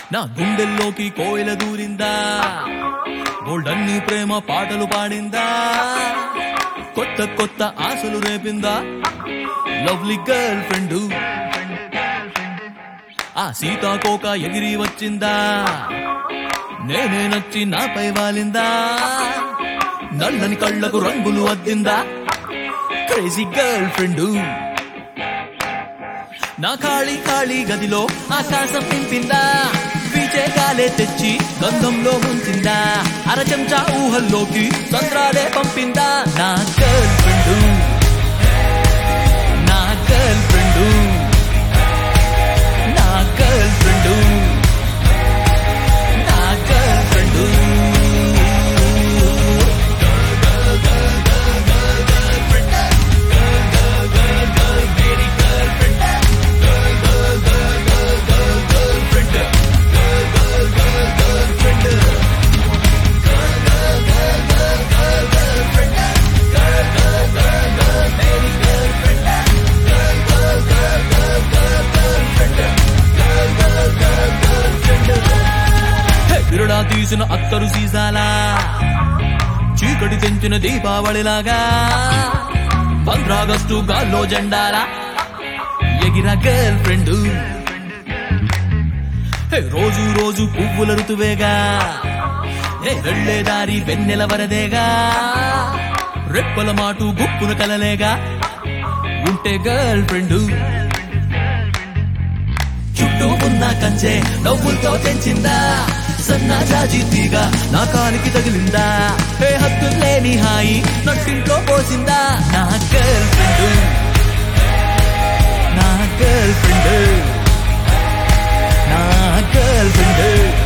నా గుండెల్లోకి కోయిల దూరిందా గోల్డన్ని ప్రేమ పాటలు పాడిందా కొత్త కొత్త ఆశలు రేపిందా లవ్లీ గర్ల్ ఫ్రెండ్ ఆ సీతాకోక ఎగిరి వచ్చిందా నేనే నచ్చి నాపై వాలిందా నల్లని కళ్ళకు రంగులు అద్దిందా క్రేజీ గర్ల్ ఫ్రెండ్ నా ఖాళీ ఖాళీ గదిలో ఆకాశం నింపిందా వీచే గాలే తెచ్చి గంధంలో ముంచిందా అర చెంచా ఊహల్లోకి చంద్రాలే పంపిందా నా గర్ల్ ఫ్రెండ్ నా గర్ల్ ఫ్రెండ్ నా గర్ల్ ఫ్రెండ్ నా గర్ల్ ఫ్రెండ్ విరుడా తీసిన అత్తరు సీసాలా చీకటి తెంచిన దీపావళిలాగా పంద్రాగస్టు గాల్లో జెండాలా ఎగిరా గర్ల్ ఫ్రెండ్ రోజు రోజు పువ్వుల ఋతువేగా ఏ వెళ్లే దారి వెన్నెల వరదేగా రెప్పల మాటు గుప్పున కలలేగా ఉంటే గర్ల్ ఫ్రెండ్ చుట్టూ ఉన్న కంచె నవ్వులతో తెంచిందా సన్నా జాజి తీగ నా కాలికి తగిలిందా ఏ హద్దు లేని హాయి నట్టింట్లో పోసిందా నా గర్ల్ ఫ్రెండ్ నా గర్ల్ ఫ్రెండ్ నా గర్ల్ ఫ్రెండ్